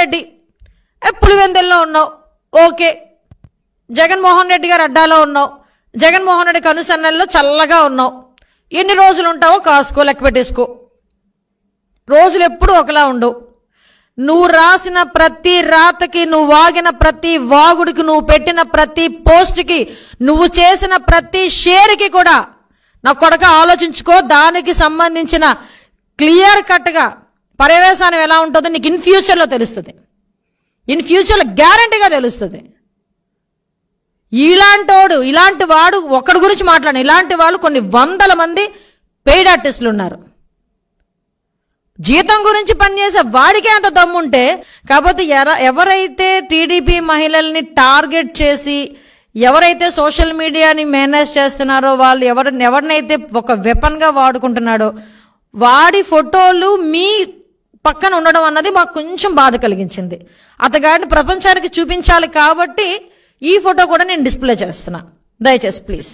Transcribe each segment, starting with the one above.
రెడ్డి ఏ పులివెందుల్లో ఉన్నావు ఓకే జగన్మోహన్ రెడ్డి గారు అడ్డాలో ఉన్నావు జగన్మోహన్ రెడ్డి కనుసన్నల్లో చల్లగా ఉన్నావు ఎన్ని రోజులు ఉంటావో కాసుకో లెక్క పెట్టేసుకో రోజులు ఎప్పుడు ఒకలా ఉండవు నువ్వు రాసిన ప్రతి రాతకి నువ్వు వాగిన ప్రతి వాగుడికి నువ్వు పెట్టిన ప్రతి పోస్ట్కి నువ్వు చేసిన ప్రతి షేర్కి కూడా నా కొడక ఆలోచించుకో దానికి సంబంధించిన క్లియర్ కట్గా పర్యవేశానం ఎలా ఉంటుందో నీకు ఇన్ ఫ్యూచర్లో తెలుస్తుంది ఇన్ ఫ్యూచర్లో గ్యారంటీగా తెలుస్తుంది ఇలాంటోడు ఇలాంటి వాడు ఒకడి గురించి మాట్లాడు ఇలాంటి వాళ్ళు కొన్ని వందల మంది పెయిడ్ ఆర్టిస్టులు ఉన్నారు జీతం గురించి పనిచేసే వాడికే అంత దమ్ముంటే కాకపోతే ఎర ఎవరైతే టీడీపీ మహిళల్ని టార్గెట్ చేసి ఎవరైతే సోషల్ మీడియాని మేనేజ్ చేస్తున్నారో వాళ్ళు ఎవరి ఎవరినైతే ఒక వెపన్గా వాడుకుంటున్నాడో వాడి ఫోటోలు మీ పక్కన ఉండడం అన్నది మాకు కొంచెం బాధ కలిగించింది అతగాడిని ప్రపంచానికి చూపించాలి కాబట్టి ఈ ఫోటో కూడా నేను డిస్ప్లే చేస్తున్నా దయచేసి ప్లీజ్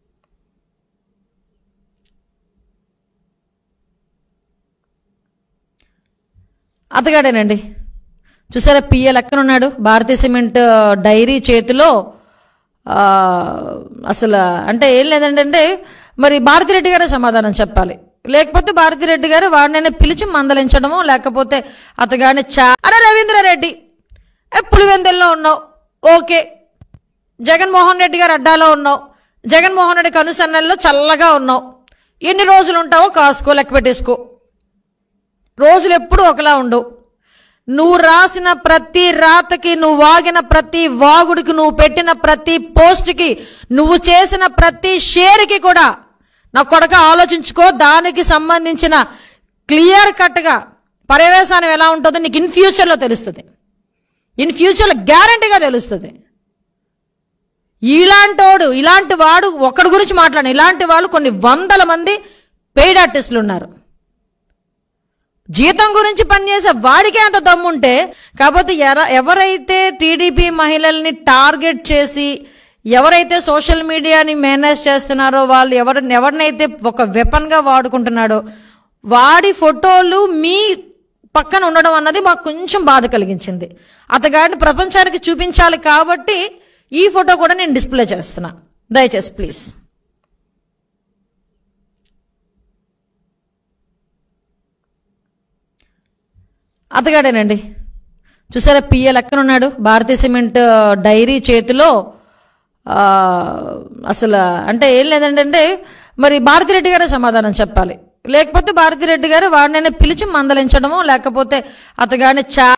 అతగాడేనండి చూసారా పిఏ లెక్కన ఉన్నాడు భారతీయ సిమెంట్ డైరీ చేతిలో ఆ, అసలు అంటే ఏం లేదంటే మరి భారతిరెడ్డి గారే సమాధానం చెప్పాలి లేకపోతే భారతిరెడ్డి గారు వాడినైనా పిలిచి మందలించడమో లేకపోతే అతగాడిని చా అరే రవీంద్రారెడ్డి ఏ పులివెందుల్లో ఉన్నావు ఓకే జగన్మోహన్ రెడ్డి గారు అడ్డాలో ఉన్నావు జగన్మోహన్ రెడ్డి కనుసన్నల్లో చల్లగా ఉన్నావు ఎన్ని రోజులు ఉంటావో కాసుకో లెక్క పెట్టేసుకో రోజులు ఎప్పుడు ఒకలా ఉండవు నువ్వు రాసిన ప్రతి రాతకి నువ్వు వాగిన ప్రతి వాగుడికి నువ్వు పెట్టిన ప్రతి పోస్ట్కి నువ్వు చేసిన ప్రతి షేర్కి కూడా నా కొడక ఆలోచించుకో దానికి సంబంధించిన క్లియర్ కట్గా పర్యవేశానం ఎలా ఉంటుందో నీకు ఇన్ ఫ్యూచర్లో తెలుస్తుంది ఇన్ ఫ్యూచర్లో గ్యారంటీగా తెలుస్తుంది ఇలాంటోడు ఇలాంటి వాడు ఒకడి గురించి మాట్లాడు ఇలాంటి వాళ్ళు కొన్ని వందల మంది పెయిడ్ ఆర్టిస్టులు ఉన్నారు జీతం గురించి పనిచేసే వాడికే అంత దమ్ముంటే కాకపోతే ఎర ఎవరైతే టీడీపీ మహిళల్ని టార్గెట్ చేసి ఎవరైతే సోషల్ మీడియాని మేనేజ్ చేస్తున్నారో వాళ్ళు ఎవరి ఎవరినైతే ఒక వెపన్గా వాడుకుంటున్నాడో వాడి ఫోటోలు మీ పక్కన ఉండడం అన్నది మాకు కొంచెం బాధ కలిగించింది అతగాడిని ప్రపంచానికి చూపించాలి కాబట్టి ఈ ఫోటో కూడా నేను డిస్ప్లే చేస్తున్నా దయచేసి ప్లీజ్ అతగాడేనండి చూసారా పిఏ లెక్కన ఉన్నాడు భారతీయ సిమెంట్ డైరీ చేతిలో ఆ, అసలు అంటే ఏం లేదంటే మరి భారతిరెడ్డి గారే సమాధానం చెప్పాలి లేకపోతే భారతిరెడ్డి గారు వాడినైనా పిలిచి మందలించడమో లేకపోతే అతగాడిని చా